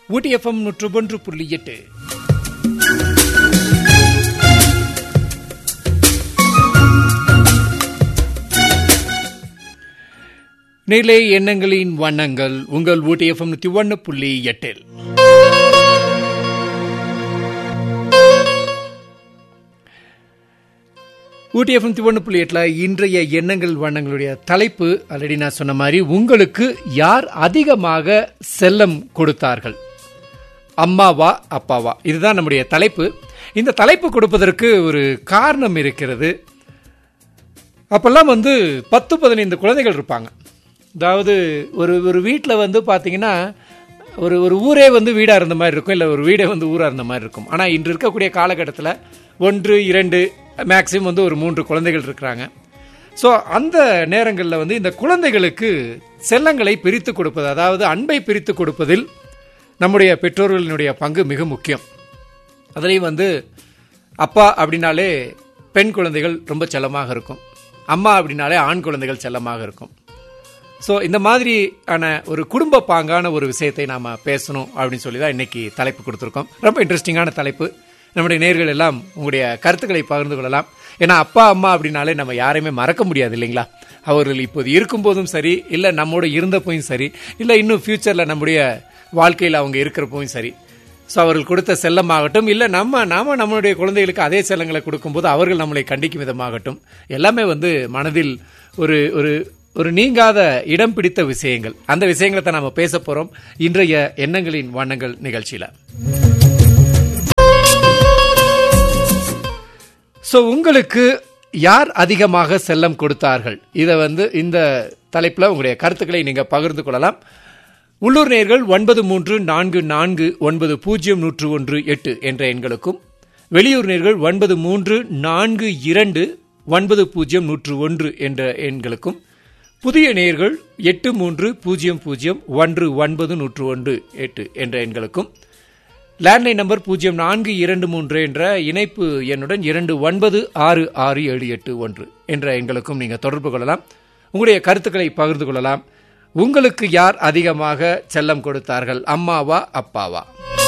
ஊட்டி FM நூற்று ஒன்று புள்ளி எட்டு நிலை எண்ணங்களின் வண்ணங்கள் உங்கள் ஊட்டி எஃப்எம் நூற்றி ஒன்று புள்ளி எட்டில் ஊட்டி எஃப்எம் நூற்றி ஒன்று புள்ளி எட்டில் இன்றைய எண்ணங்கள் வண்ணங்களுடைய தலைப்பு ஆல்ரெடி நான் சொன்ன மாதிரி உங்களுக்கு யார் அதிகமாக செல்லம் கொடுத்தார்கள் அம்மாவா அப்பாவா இதுதான் நம்முடைய தலைப்பு இந்த தலைப்பு கொடுப்பதற்கு ஒரு காரணம் இருக்கிறது அப்பெல்லாம் வந்து பத்து பதினைந்து குழந்தைகள் இருப்பாங்க அதாவது ஒரு ஒரு வீட்டில் வந்து பார்த்தீங்கன்னா ஒரு ஒரு ஊரே வந்து வீடாக இருந்த மாதிரி இருக்கும் இல்லை ஒரு வீடே வந்து ஊராக இருந்த மாதிரி இருக்கும் ஆனால் இன்று இருக்கக்கூடிய காலகட்டத்தில் ஒன்று இரண்டு மேக்ஸிமம் வந்து ஒரு மூன்று குழந்தைகள் இருக்கிறாங்க ஸோ அந்த நேரங்களில் வந்து இந்த குழந்தைகளுக்கு செல்லங்களை பிரித்து கொடுப்பது அதாவது அன்பை பிரித்து கொடுப்பதில் நம்முடைய பெற்றோர்களினுடைய பங்கு மிக முக்கியம் அதுலேயும் வந்து அப்பா அப்படின்னாலே பெண் குழந்தைகள் ரொம்ப செல்லமாக இருக்கும் அம்மா அப்படின்னாலே ஆண் குழந்தைகள் செல்லமாக இருக்கும் ஸோ இந்த மாதிரியான ஒரு குடும்ப பாங்கான ஒரு விஷயத்தை நாம் பேசணும் அப்படின்னு சொல்லி தான் இன்னைக்கு தலைப்பு கொடுத்துருக்கோம் ரொம்ப இன்ட்ரெஸ்டிங்கான தலைப்பு நம்முடைய நேர்கள் எல்லாம் உங்களுடைய கருத்துக்களை பகிர்ந்து கொள்ளலாம் ஏன்னா அப்பா அம்மா அப்படின்னாலே நம்ம யாரையுமே மறக்க முடியாது இல்லைங்களா அவர்கள் இப்போது இருக்கும்போதும் சரி இல்லை நம்மோட இருந்தப்போயும் சரி இல்லை இன்னும் ஃபியூச்சரில் நம்முடைய வாழ்க்கையில் அவங்க இருக்கிறப்பவும் சரி ஸோ அவர்கள் கொடுத்த செல்லமாகட்டும் இல்லை நம்ம நாம நம்மளுடைய குழந்தைகளுக்கு அதே செல்லங்களை கொடுக்கும்போது அவர்கள் நம்மளை கண்டிக்கும் விதமாகட்டும் எல்லாமே வந்து மனதில் ஒரு ஒரு ஒரு நீங்காத இடம் பிடித்த விஷயங்கள் அந்த விஷயங்களை தான் நம்ம பேச போறோம் இன்றைய எண்ணங்களின் வண்ணங்கள் நிகழ்ச்சியில ஸோ உங்களுக்கு யார் அதிகமாக செல்லம் கொடுத்தார்கள் இதை வந்து இந்த தலைப்பில் உங்களுடைய கருத்துக்களை நீங்கள் பகிர்ந்து கொள்ளலாம் உள்ளூர் நேர்கள் ஒன்பது மூன்று நான்கு நான்கு ஒன்பது பூஜ்ஜியம் நூற்று ஒன்று எட்டு என்ற எண்களுக்கும் வெளியூர் நேர்கள் ஒன்பது மூன்று நான்கு இரண்டு ஒன்பது பூஜ்ஜியம் நூற்று ஒன்று என்ற எண்களுக்கும் புதிய நேர்கள் எட்டு மூன்று பூஜ்ஜியம் பூஜ்ஜியம் ஒன்று ஒன்பது நூற்று ஒன்று எட்டு என்ற எண்களுக்கும் லேண்ட்லைன் நம்பர் பூஜ்ஜியம் நான்கு இரண்டு மூன்று என்ற இணைப்பு எண்ணுடன் இரண்டு ஒன்பது ஆறு ஆறு ஏழு எட்டு ஒன்று என்ற எண்களுக்கும் நீங்கள் தொடர்பு கொள்ளலாம் உங்களுடைய கருத்துக்களை பகிர்ந்து கொள்ளலாம் உங்களுக்கு யார் அதிகமாக செல்லம் கொடுத்தார்கள் அம்மாவா அப்பாவா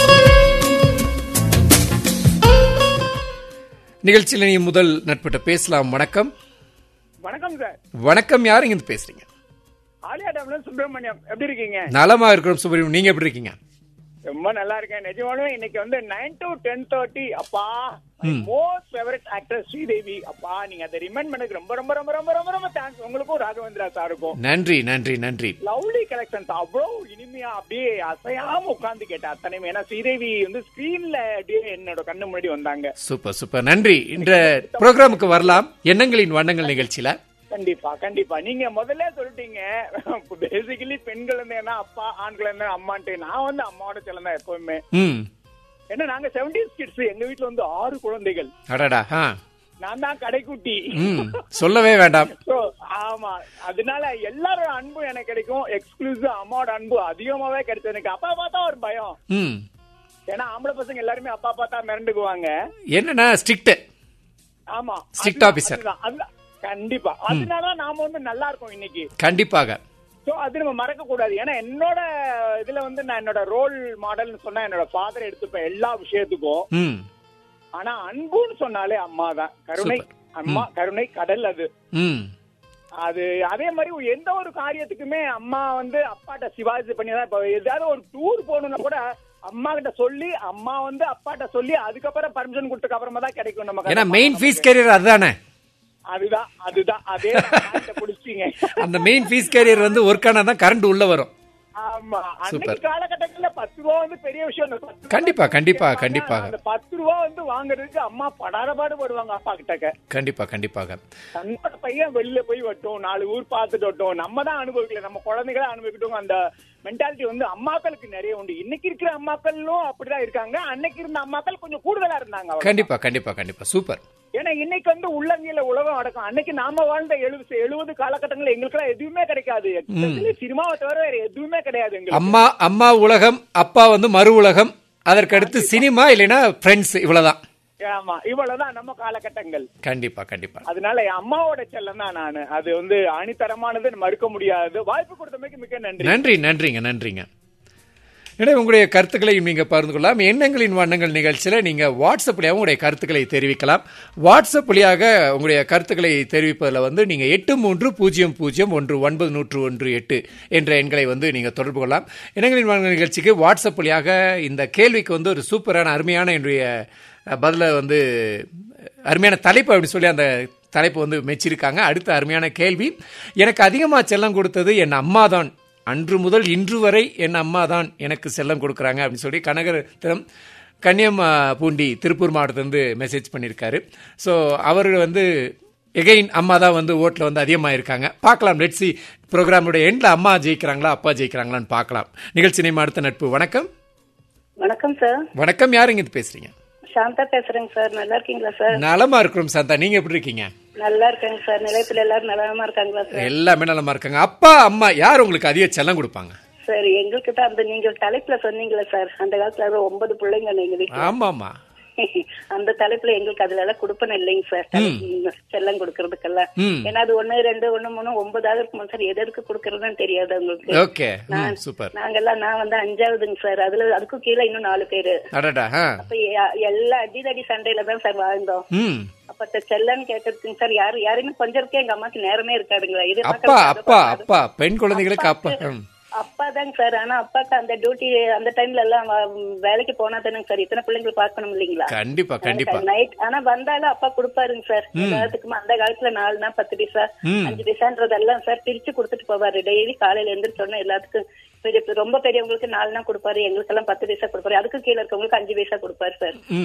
நிகழ்ச்சியில் நீ முதல் நட்பிட்ட பேசலாம் வணக்கம் வணக்கம் சார் வணக்கம் யார் இங்க இருந்து பேசுறீங்க ஆலியா டேம்ல சுப்பிரமணியம் எப்படி இருக்கீங்க நலமா இருக்கிறோம் சுப்ரீம் நீங்க எப்படி இருக்கீங்க ரொம்ப நல்லா இருக்கேன் நிஜமாலும் இன்னைக்கு வந்து நைன் டு டென் தேர்ட்டி அப்பா மோஸ்ட் ஃபேவரட் ஆக்டர் ஸ்ரீதேவி அப்பா நீங்க அதை ரிமைண்ட் பண்ணதுக்கு ரொம்ப ரொம்ப ரொம்ப ரொம்ப ரொம்ப ரொம்ப தேங்க்ஸ் உங்களுக்கும் ராகவேந்திரா சாருக்கும் நன்றி நன்றி நன்றி லவ்லி கலெக்ஷன்ஸ் அவ்வளவு இனிமையா அப்படியே அசையாம உட்கார்ந்து கேட்டேன் அத்தனையுமே ஏன்னா ஸ்ரீதேவி வந்து ஸ்கிரீன்ல அப்படியே என்னோட கண்ணு முன்னாடி வந்தாங்க சூப்பர் சூப்பர் நன்றி இந்த ப்ரோக்ராமுக்கு வரலாம் எண்ணங்களின் வண்ணங்கள் நிகழ்ச்சியில கண்டிப்பா கண்டிப்பா நீங்க முதல்ல சொல்லிட்டீங்க பேசிக்கலி பெண்கள் இருந்தேன்னா அப்பா ஆண்கள் இருந்தா அம்மான்ட்டு நான் வந்து அம்மாவோட செல்லம் தான் எப்பவுமே ம் ஏன்னா நாங்க செவன்டீஸ் கிட்ஸ் எங்க வீட்ல வந்து ஆறு குழந்தைகள் அடடா ஆ நான் தான் கடைக்குட்டி ம் சொல்லவே வேண்டாம் So, ஆமா அதனால எல்லாரோட அன்பும் எனக்கு கிடைக்கும் எக்ஸ்க்ளூசிவ் அம்மாவோட அன்பு அதிகமாவே கிடைச்சது எனக்கு அப்பா பார்த்தா ஒரு பயம் ம் ஏன்னா ஆம்பளை பசங்க எல்லாருமே அப்பா பார்த்தா மிரண்டுக்குவாங்க என்னன்னா ஸ்ட்ரிக்ட் ஆமா Strict அதுதான், officer. அதுதான், அதுதான். கண்டிப்பா அதனால நாம வந்து நல்லா இருக்கோம் இன்னைக்கு கண்டிப்பாக சோ அது நம்ம மறக்க கூடாது ஏன்னா என்னோட இதுல வந்து நான் என்னோட ரோல் மாடல்னு சொன்னா என்னோட ஃபாதர் எடுத்துப்பேன் எல்லா விஷயத்துக்கும் ம் ஆனா அன்புன்னு சொன்னாலே அம்மா தான் கருணை அம்மா கருணை கடல் அது ம் அது அதே மாதிரி எந்த ஒரு காரியத்துக்குமே அம்மா வந்து அப்பாட்ட சிபாரிசு பண்ணி தான் இப்போ ஏதாவது ஒரு டூர் போகணும்னா கூட அம்மா கிட்ட சொல்லி அம்மா வந்து அப்பாட்ட சொல்லி அதுக்கப்புறம் பர்மிஷன் கொடுத்ததுக்கு அப்புறமா தான் கிடைக்கும் நமக்கு ஏன்னா மெயின் ஃபீஸ் கேரியர் அதுதானே அதுதான் அதுதான் அதே புடிச்சிங்க அந்த மெயின் ஃபீஸ் கேரியர் வந்து ஒர்க் ஆனால் தான் கரண்ட் உள்ள வரும் ஆமா அன்னைக்கு காலகட்டத்துல பத்து ரூபா வந்து பெரிய விஷயம் அந்த பத்து ரூபா கண்டிப்பா கண்டிப்பா கேட்பாங்க. கண்டிப்பாக அந்த பத்து ரூபா வந்து வாங்குறதுக்கு அம்மா படாத பாடுபடுவாங்க அப்பா கிட்டக்க கண்டிப்பா கண்டிப்பாக தன்னோட பையன் வெளியில போய் வட்டும் நாலு ஊர் பார்த்துட்டு வட்டும் நம்ம தான் அனுபவிக்கல நம்ம குழந்தைகள அனுபவிக்கட்டும் அந்த மென்டாலிட்டி வந்து அம்மாக்களுக்கு நிறைய உண்டு இன்னைக்கு இருக்கிற அம்மாக்களும் அப்படிதான் இருக்காங்க அன்னைக்கு இருந்த அம்மாக்கள் கொஞ்சம் கூடுதலா இருந்தாங்க அவ்வளவுதான். கண்டிப்பா கண்டிப்பா கண்டிப்பா சூப்பர் ஏன்னா இன்னைக்கு வந்து உள்ளங்கில உலகம் அடக்கம் அன்னைக்கு நாம வாழ்ந்த எழுபது எழுபது காலகட்டங்கள்ல எங்களுக்கெல்லாம் எதுவுமே கிடைக்காது Especially சினிமாவை தவிர வேற எதுவுமே கிடையாது எங்களுக்கு அம்மா அம்மா உலகம் அப்பா வந்து மறு உலகம் அதற்கடுத்து சினிமா இல்லைன்னா ஃப்ரெண்ட்ஸ் இவ்வளவுதான் ஆமா இவ்வளவுதான் நம்ம காலகட்டங்கள் கண்டிப்பா கண்டிப்பா அதனால என் அம்மாவோட செல்லம் தான் நானு அது வந்து அணித்தரமானது மறுக்க முடியாது வாய்ப்பு கொடுத்தமைக்கு மிக்க நன்றி நன்றி நன்றிங்க நன்றிங்க எனவே உங்களுடைய கருத்துக்களை நீங்க பகிர்ந்து கொள்ளலாம் எண்ணங்களின் வண்ணங்கள் நிகழ்ச்சியில நீங்க வாட்ஸ்அப் வழியாக உங்களுடைய கருத்துக்களை தெரிவிக்கலாம் வாட்ஸ்அப் வழியாக உங்களுடைய கருத்துக்களை தெரிவிப்பதில் வந்து நீங்க எட்டு மூன்று பூஜ்ஜியம் பூஜ்ஜியம் ஒன்று ஒன்பது நூற்று ஒன்று எட்டு என்ற எண்களை வந்து நீங்க தொடர்பு கொள்ளலாம் எண்ணங்களின் வண்ணங்கள் நிகழ்ச்சிக்கு வாட்ஸ்அப் வழியாக இந்த கேள்விக்கு வந்து ஒரு சூப்பரான அருமையான என்னுடைய பதில வந்து அருமையான தலைப்பு அப்படி சொல்லி அந்த தலைப்பு வந்து மெச்சிருக்காங்க அடுத்த அருமையான கேள்வி எனக்கு அதிகமாக செல்லம் கொடுத்தது என் அம்மா தான் அன்று முதல் இன்று வரை என் அம்மா தான் எனக்கு செல்லம் கொடுக்குறாங்க அப்படின்னு சொல்லி கனகரத்தினம் கன்னியம்மா பூண்டி திருப்பூர் மாவட்டத்திலிருந்து மெசேஜ் பண்ணியிருக்காரு ஸோ அவர் வந்து எகைன் அம்மா தான் வந்து ஓட்டில் வந்து அதிகமாக இருக்காங்க பார்க்கலாம் லெட்ஸி ப்ரோக்ராமுடைய எண்டில் அம்மா ஜெயிக்கிறாங்களா அப்பா ஜெயிக்கிறாங்களான்னு பார்க்கலாம் நிகழ்ச்சி நேம் அடுத்த நட்பு வணக்கம் வணக்கம் சார் வணக்கம் யாருங்க இது பேசுறீங்க சாந்தா பேசுறேங்க சார் நல்லா இருக்கீங்களா சார் நலமா இருக்கிறோம் சாந்தா நீங்க எப்படி இருக்கீங்க நல்லா இருக்கேங்க சார் நிலையத்துல எல்லாரும் நலமா இருக்காங்களா சார் எல்லாமே நலமா இருக்காங்க அப்பா அம்மா யார் உங்களுக்கு அதிக செல்லம் கொடுப்பாங்க சார் எங்களுக்கு தான் அந்த நீங்க தலைப்புல சொன்னீங்களே சார் அந்த காலத்துல ஒன்பது பிள்ளைங்க எங்க வீட்டுல ஆமா ஆமா அந்த தலைப்புல எங்களுக்கு அதுல எல்லாம் கொடுப்பன இல்லைங்க சார் தலை- செல்லம் கொடுக்கறதுக்கெல்லாம் ம் ஏன்னா அது ஒண்ணு ரெண்டு ஒண்ணு மூணு ஒன்பதாவது இருக்கும் சார் எது எதுக்கு கொடுக்கறதுன்னு தெரியாது உங்களுக்கு ஓகே ம் சூப்பர் நாங்கெல்லாம் நான் வந்து அஞ்சாவதுங்க சார் அதுல அதுக்கும் கீழே இன்னும் நாலு பேரு அடடா ஆ அப்ப எ- எல்லா அடிதடி சண்டையில தான் சார் வாழ்ந்தோம் ம் அப்ப இந்த செல்லன்னு கேட்டதுங்க சார் யாரு யாருமே கொஞ்சம் இருக்கே எங்க அம்மாக்கு நேரமே இருக்காதுங்களா இது அப்பா அப்பா அப்பா பெண் குழந்தைகளுக்கு அப்பா ம். அப்பா தாங்க சார் ஆனா அப்பாக்கு அந்த டியூட்டி அந்த டைம்ல எல்லாம் வ- வேலைக்கு போனா தானேங்க சார் இத்தனை பிள்ளைங்களை பார்க்கணும் இல்லைங்களா கண்டிப்பா கண்டிப்பா நைட் ஆனா வந்தாலும் அப்பா கொடுப்பாருங்க சார் எல்லாத்துக்கும் அந்த காலத்துல நாலுனா பத்து பைசா ம். அஞ்சு பைசான்றதெல்லாம் சார் பிரிச்சு கொடுத்துட்டு போவாரு டெய்லி காலையில எழுந்திரிச்ச உடனே எல்லாத்துக்கும் பெரிய ரொம்ப பெரியவங்களுக்கு நாலுனா கொடுப்பாரு எங்களுக்கு எல்லாம் பத்து பைசா கொடுப்பாரு அதுக்கு கீழே இருக்கவங்களுக்கு அஞ்சு பைசா கொடுப்பாரு சார்